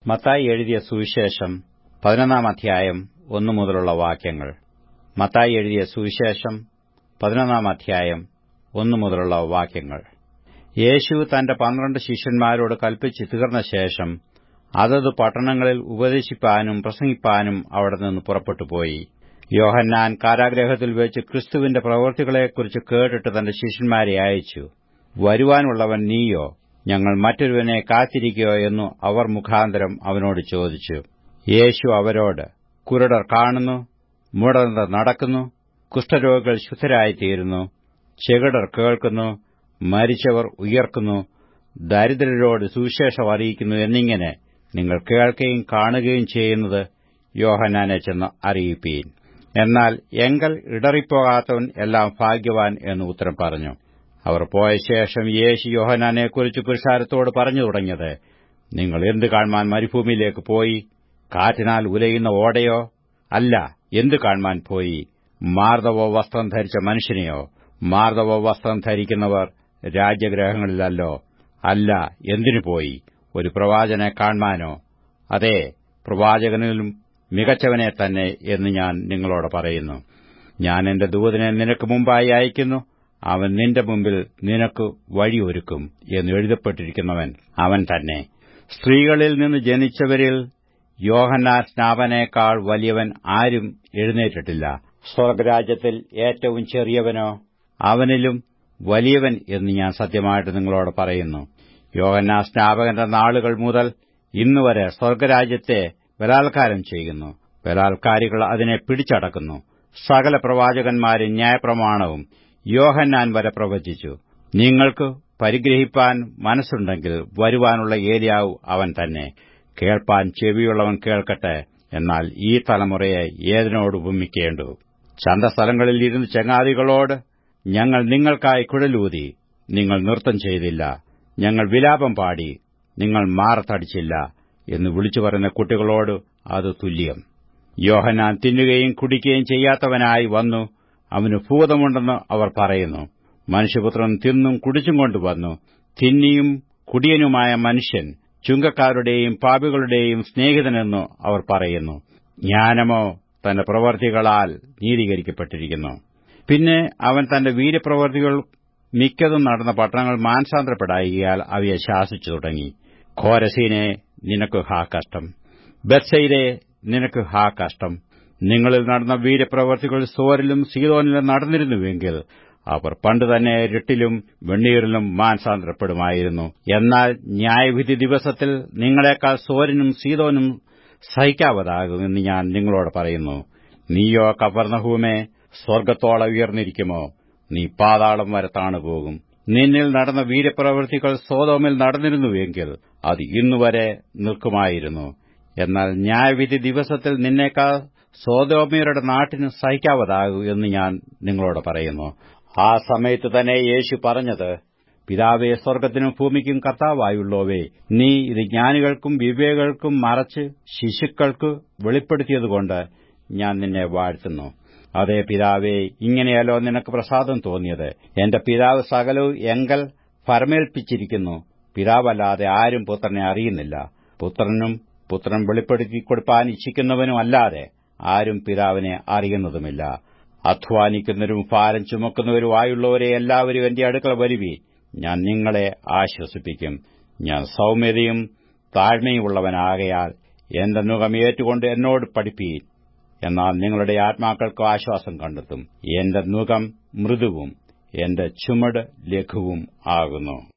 മത്തായി എഴുതിയ സുവിശേഷം പതിനൊന്നാം അധ്യായം ഒന്നു മുതലുള്ള വാക്യങ്ങൾ മത്തായി എഴുതിയ സുവിശേഷം പതിനൊന്നാം അധ്യായം ഒന്നു മുതലുള്ള വാക്യങ്ങൾ യേശു തന്റെ പന്ത്രണ്ട് ശിഷ്യന്മാരോട് കൽപ്പിച്ചു തീർന്ന ശേഷം അതത് പട്ടണങ്ങളിൽ ഉപദേശിപ്പാനും പ്രസംഗിപ്പാനും അവിടെ നിന്ന് പുറപ്പെട്ടുപോയി യോഹന്നാൻ കാരാഗ്രഹത്തിൽ വെച്ച് ക്രിസ്തുവിന്റെ പ്രവൃത്തികളെക്കുറിച്ച് കേട്ടിട്ട് തന്റെ ശിഷ്യന്മാരെ അയച്ചു വരുവാനുള്ളവൻ നീയോ ഞങ്ങൾ മറ്റൊരുവനെ കാത്തിരിക്കയോ എന്നു അവർ മുഖാന്തരം അവനോട് ചോദിച്ചു യേശു അവരോട് കുരുടർ കാണുന്നു മുടന്തർ നടക്കുന്നു കുഷ്ഠരോഗികൾ ശുദ്ധരായിത്തീരുന്നു ചെകിടർ കേൾക്കുന്നു മരിച്ചവർ ഉയർക്കുന്നു ദരിദ്രരോട് സുവിശേഷം അറിയിക്കുന്നു എന്നിങ്ങനെ നിങ്ങൾ കേൾക്കുകയും കാണുകയും ചെയ്യുന്നത് യോഹന്നാനെ ചെന്ന് അറിയിപ്പീൻ എന്നാൽ എങ്കൽ ഇടറിപ്പോകാത്തവൻ എല്ലാം ഭാഗ്യവാൻ എന്ന് ഉത്തരം പറഞ്ഞു അവർ പോയ ശേഷം യേശു യോഹനാനെക്കുറിച്ച് പുരുഷാരത്തോട് പറഞ്ഞു തുടങ്ങിയത് നിങ്ങൾ എന്ത് കാണുവാൻ മരുഭൂമിയിലേക്ക് പോയി കാറ്റിനാൽ ഉലയുന്ന ഓടയോ അല്ല എന്ത് കാണുവാൻ പോയി മാർദ്ദവോ വസ്ത്രം ധരിച്ച മനുഷ്യനെയോ മാർദ്ദവോ വസ്ത്രം ധരിക്കുന്നവർ രാജ്യഗ്രഹങ്ങളിലല്ലോ അല്ല എന്തിനു പോയി ഒരു പ്രവാചനെ കാണുവാനോ അതെ പ്രവാചകനിലും മികച്ചവനെ തന്നെ എന്ന് ഞാൻ നിങ്ങളോട് പറയുന്നു ഞാൻ എന്റെ ദൂതനെ നിനക്ക് മുമ്പായി അയക്കുന്നു അവൻ നിന്റെ മുമ്പിൽ നിനക്ക് വഴിയൊരുക്കും എന്ന് എഴുതപ്പെട്ടിരിക്കുന്നവൻ അവൻ തന്നെ സ്ത്രീകളിൽ നിന്ന് ജനിച്ചവരിൽ യോഹന്നാ സ്നാപനേക്കാൾ വലിയവൻ ആരും എഴുന്നേറ്റിട്ടില്ല സ്വർഗരാജ്യത്തിൽ ഏറ്റവും ചെറിയവനോ അവനിലും വലിയവൻ എന്ന് ഞാൻ സത്യമായിട്ട് നിങ്ങളോട് പറയുന്നു യോഹന്നാ സ്നാപകന്റെ നാളുകൾ മുതൽ ഇന്നുവരെ സ്വർഗരാജ്യത്തെ ബലാത്കാരം ചെയ്യുന്നു ബലാത്കാരികൾ അതിനെ പിടിച്ചടക്കുന്നു സകല പ്രവാചകന്മാരും ന്യായപ്രമാണവും യോഹന്നാൻ വരെ പ്രവചിച്ചു നിങ്ങൾക്ക് പരിഗ്രഹിപ്പാൻ മനസ്സുണ്ടെങ്കിൽ വരുവാനുള്ള ഏരിയാവ് അവൻ തന്നെ കേൾപ്പാൻ ചെവിയുള്ളവൻ കേൾക്കട്ടെ എന്നാൽ ഈ തലമുറയെ ഏതിനോട് ഉപമിക്കേണ്ടു ചന്തസ്ഥലങ്ങളിൽ ഇരുന്ന് ചങ്ങാതികളോട് ഞങ്ങൾ നിങ്ങൾക്കായി കുഴലൂതി നിങ്ങൾ നൃത്തം ചെയ്തില്ല ഞങ്ങൾ വിലാപം പാടി നിങ്ങൾ മാറത്തടിച്ചില്ല എന്ന് വിളിച്ചു പറയുന്ന കുട്ടികളോട് അത് തുല്യം യോഹനാൻ തിന്നുകയും കുടിക്കുകയും ചെയ്യാത്തവനായി വന്നു അവന് ഭൂതമുണ്ടെന്ന് അവർ പറയുന്നു മനുഷ്യപുത്രൻ തിന്നും കുടിച്ചും കൊണ്ടുവന്നു തിന്നിയും കുടിയനുമായ മനുഷ്യൻ ചുങ്കക്കാരുടെയും പാപികളുടെയും സ്നേഹിതനെന്നു അവർ പറയുന്നു ജ്ഞാനമോ തന്റെ പ്രവർത്തികളാൽ നീതീകരിക്കപ്പെട്ടിരിക്കുന്നു പിന്നെ അവൻ തന്റെ വീര്യപ്രവർത്തികൾ മിക്കതും നടന്ന പട്ടണങ്ങൾ മാനസാന്തരപ്പെടായികയാൽ അവയെ ശാസിച്ചു തുടങ്ങി ഘോരസീനെ നിനക്ക് ഹാ കഷ്ടം ബത്സയിലെ നിനക്ക് ഹാ കഷ്ടം നിങ്ങളിൽ നടന്ന വീര്യപ്രവർത്തികൾ സോരിലും സീതോനിലും നടന്നിരുന്നുവെങ്കിൽ അവർ പണ്ടുതന്നെ രട്ടിലും വെണ്ണീറിലും മാനസാന്തരപ്പെടുമായിരുന്നു എന്നാൽ ന്യായവിധി ദിവസത്തിൽ നിങ്ങളെക്കാൾ സോരനും സീതോനും സഹിക്കാവതാകുമെന്ന് ഞാൻ നിങ്ങളോട് പറയുന്നു നീയോ കവർണഹൂമേ സ്വർഗ്ഗത്തോളം ഉയർന്നിരിക്കുമോ നീ പാതാളം വരെ താണുപോകും നിന്നിൽ നടന്ന വീര്യപ്രവൃത്തികൾ സോതോമിൽ നടന്നിരുന്നുവെങ്കിൽ അത് ഇന്നുവരെ നിൽക്കുമായിരുന്നു എന്നാൽ ന്യായവിധി ദിവസത്തിൽ നിന്നേക്കാൾ സോതോമിയരുടെ നാട്ടിന് സഹിക്കാവതാകൂ എന്ന് ഞാൻ നിങ്ങളോട് പറയുന്നു ആ സമയത്ത് തന്നെ യേശു പറഞ്ഞത് പിതാവേ സ്വർഗത്തിനും ഭൂമിക്കും കർത്താവായുള്ളോവേ നീ ഇത് ജ്ഞാനികൾക്കും വിവേകൾക്കും മറച്ച് ശിശുക്കൾക്ക് വെളിപ്പെടുത്തിയതുകൊണ്ട് ഞാൻ നിന്നെ വാഴ്ത്തുന്നു അതേ പിതാവേ ഇങ്ങനെയല്ലോ നിനക്ക് പ്രസാദം തോന്നിയത് എന്റെ പിതാവ് സകലവും എങ്കൽ ഫരമേൽപ്പിച്ചിരിക്കുന്നു പിതാവല്ലാതെ ആരും പുത്രനെ അറിയുന്നില്ല പുത്രനും പുത്രൻ വെളിപ്പെടുത്തി കൊടുപ്പാൻ ഇച്ഛിക്കുന്നവനും അല്ലാതെ ആരും പിതാവിനെ അറിയുന്നതുമില്ല അധ്വാനിക്കുന്നവരും ഭാരം ചുമക്കുന്നവരുമായുള്ളവരെ എല്ലാവരും എന്റെ അടുക്കള വരുവി ഞാൻ നിങ്ങളെ ആശ്വസിപ്പിക്കും ഞാൻ സൌമ്യതയും താഴ്മയുമുള്ളവനാകയാൽ എന്റെ മുഖം ഏറ്റുകൊണ്ട് എന്നോട് പഠിപ്പീൻ എന്നാൽ നിങ്ങളുടെ ആത്മാക്കൾക്ക് ആശ്വാസം കണ്ടെത്തും എന്റെ മുഖം മൃദുവും എന്റെ ചുമട് ലഘുവും ആകുന്നു